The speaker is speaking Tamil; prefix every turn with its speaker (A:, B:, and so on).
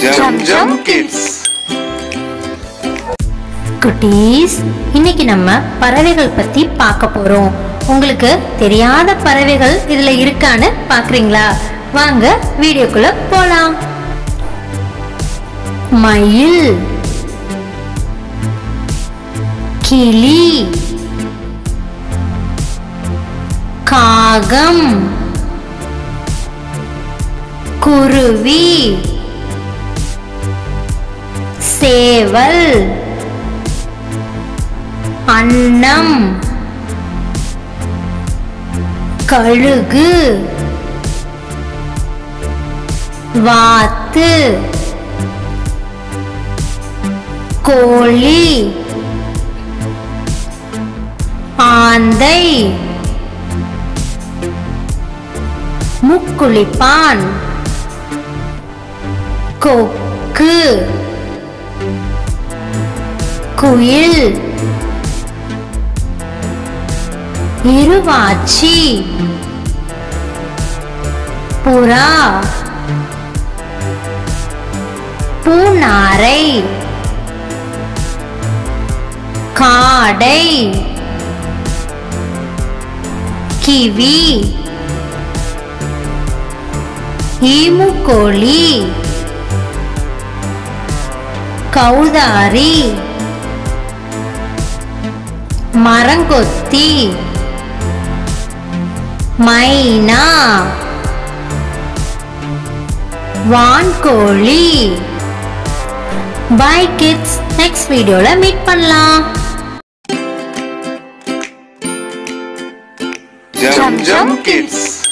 A: ஜம் ஜம் கிட்ஸ்
B: குட்டீஸ் இன்னைக்கு நம்ம பறவைகள் பத்தி பார்க்க போறோம் உங்களுக்கு தெரியாத பறவைகள் இதுல இருக்கான்னு பாக்குறீங்களா வாங்க வீடியோக்குள்ள போலாம் மயில் கிளி காகம் குருவி சேவல் அன்னம் கழுகு வாத்து கோழி ஆந்தை முக்குளிப்பான் கொக்கு குயில் இருவாச்சி புறா பூநாரை காடை கிவி ஈமுக்கோழி கௌதாரி மரங்கொத்தி மைனா வான்கோழி பாய் கிட்ஸ் நெக்ஸ்ட் வீடியோல மீட் பண்ணலாம்
A: ஜம் ஜம் கிட்ஸ்